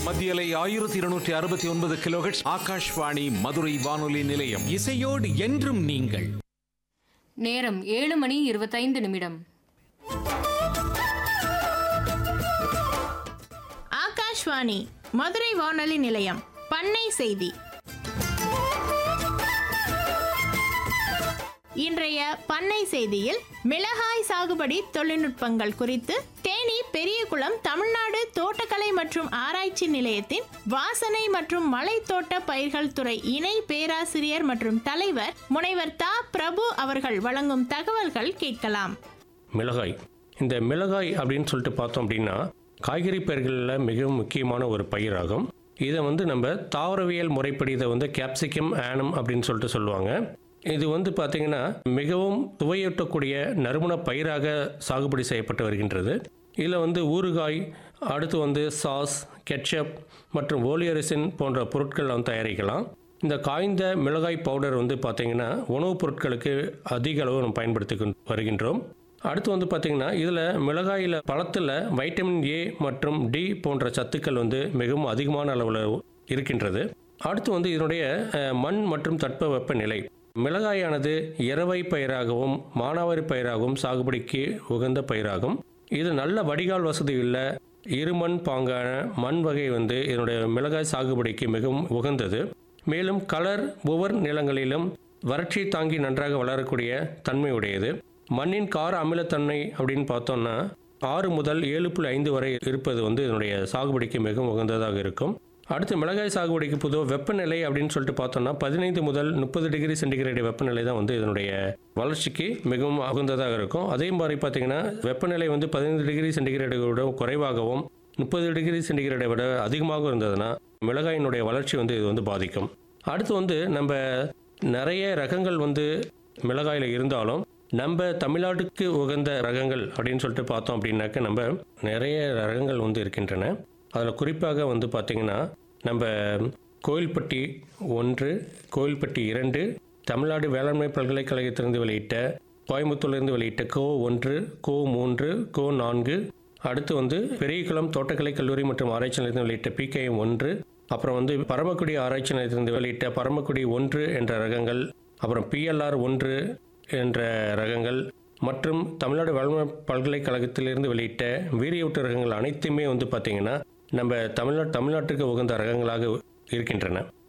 மத்தியலை ஆயிரத்தி இருநூற்றி அறுபத்தி ஒன்பது கிலோஹெட்ஸ் ஆகாஷ்வாணி மதுரை வானொலி நிலையம் இசையோடு என்றும் நீங்கள் நேரம் ஏழு மணி இருபத்தைந்து நிமிடம் ஆகாஷ்வாணி மதுரை வானொலி நிலையம் பண்ணை செய்தி இன்றைய பண்ணை செய்தியில் மிளகாய் சாகுபடி தொழில்நுட்பங்கள் குறித்து தேனி பெரியகுளம் தமிழ்நாடு தோட்டக்கலை மற்றும் ஆராய்ச்சி நிலையத்தின் வாசனை மற்றும் மலைத்தோட்ட பயிர்கள் துறை இணை பேராசிரியர் மற்றும் தலைவர் முனைவர் தா பிரபு அவர்கள் வழங்கும் தகவல்கள் கேட்கலாம் மிளகாய் இந்த மிளகாய் அப்படின்னு சொல்லிட்டு பார்த்தோம் அப்படின்னா காய்கறி பயிர்களில் மிகவும் முக்கியமான ஒரு பயிராகும் இதை வந்து நம்ம தாவரவியல் முறைப்படி இதை வந்து கேப்சிகம் ஆனம் அப்படின்னு சொல்லிட்டு சொல்லுவாங்க இது வந்து பார்த்திங்கன்னா மிகவும் சுவையூட்டக்கூடிய நறுமண பயிராக சாகுபடி செய்யப்பட்டு வருகின்றது இதில் வந்து ஊறுகாய் அடுத்து வந்து சாஸ் கெட்சப் மற்றும் ஓலியரிசின் போன்ற பொருட்களை வந்து தயாரிக்கலாம் இந்த காய்ந்த மிளகாய் பவுடர் வந்து பார்த்திங்கன்னா உணவுப் பொருட்களுக்கு அதிக அளவு நம்ம பயன்படுத்தி கொண்டு வருகின்றோம் அடுத்து வந்து பார்த்திங்கன்னா இதில் மிளகாயில் பழத்தில் வைட்டமின் ஏ மற்றும் டி போன்ற சத்துக்கள் வந்து மிகவும் அதிகமான அளவில் இருக்கின்றது அடுத்து வந்து இதனுடைய அஹ், மண் மற்றும் தட்பவெப்ப நிலை மிளகாயானது இரவை பயிராகவும் மானாவாரி பயிராகவும் சாகுபடிக்கு உகந்த பயிராகும் இது நல்ல வடிகால் வசதி உள்ள இருமண் பாங்கான மண் வகை வந்து இதனுடைய மிளகாய் சாகுபடிக்கு மிகவும் உகந்தது மேலும் கலர் உவர் நிலங்களிலும் வறட்சி தாங்கி நன்றாக வளரக்கூடிய தன்மை உடையது மண்ணின் கார அமிலத்தன்மை அப்படின்னு பார்த்தோம்னா ஆறு முதல் ஏழு புள்ளி ஐந்து வரை இருப்பது வந்து இதனுடைய சாகுபடிக்கு மிகவும் உகந்ததாக இருக்கும் அடுத்து மிளகாய் சாகுபடிக்கு பொதுவாக வெப்பநிலை அப்படின்னு சொல்லிட்டு பார்த்தோம்னா பதினைந்து முதல் முப்பது டிகிரி சென்டிகிரேட் வெப்பநிலை தான் வந்து இதனுடைய வளர்ச்சிக்கு மிகவும் உகந்ததாக இருக்கும் அதே மாதிரி பார்த்தீங்கன்னா வெப்பநிலை வந்து பதினைந்து டிகிரி சென்டிகிரேடை விட குறைவாகவும் முப்பது டிகிரி சென்டிகிரேடை விட அதிகமாக இருந்ததுன்னா மிளகாயினுடைய வளர்ச்சி வந்து இது வந்து பாதிக்கும் அடுத்து வந்து நம்ம நிறைய ரகங்கள் வந்து மிளகாயில் இருந்தாலும் நம்ம தமிழ்நாட்டுக்கு உகந்த ரகங்கள் அப்படின்னு சொல்லிட்டு பார்த்தோம் அப்படின்னாக்க நம்ம நிறைய ரகங்கள் வந்து இருக்கின்றன அதில் குறிப்பாக வந்து பார்த்திங்கன்னா நம்ம கோயில்பட்டி ஒன்று கோயில்பட்டி இரண்டு தமிழ்நாடு வேளாண்மை பல்கலைக்கழகத்திலிருந்து வெளியிட்ட கோயம்புத்தூர்லேருந்து வெளியிட்ட கோ ஒன்று கோ மூன்று கோ நான்கு அடுத்து வந்து பெரியகுளம் தோட்டக்கலை கல்லூரி மற்றும் ஆராய்ச்சி நிலையத்தில் வெளியிட்ட பிகேஎம் ஒன்று அப்புறம் வந்து பரமக்குடி ஆராய்ச்சி நிலையத்திலிருந்து வெளியிட்ட பரமக்குடி ஒன்று என்ற ரகங்கள் அப்புறம் பிஎல்ஆர் ஒன்று என்ற ரகங்கள் மற்றும் தமிழ்நாடு வேளாண்மை பல்கலைக்கழகத்திலிருந்து வெளியிட்ட வீரியவுட்டு ரகங்கள் அனைத்துமே வந்து பார்த்திங்கன்னா நம்ம தமிழ்நாடு தமிழ்நாட்டுக்கு உகந்த ரகங்களாக இருக்கின்றன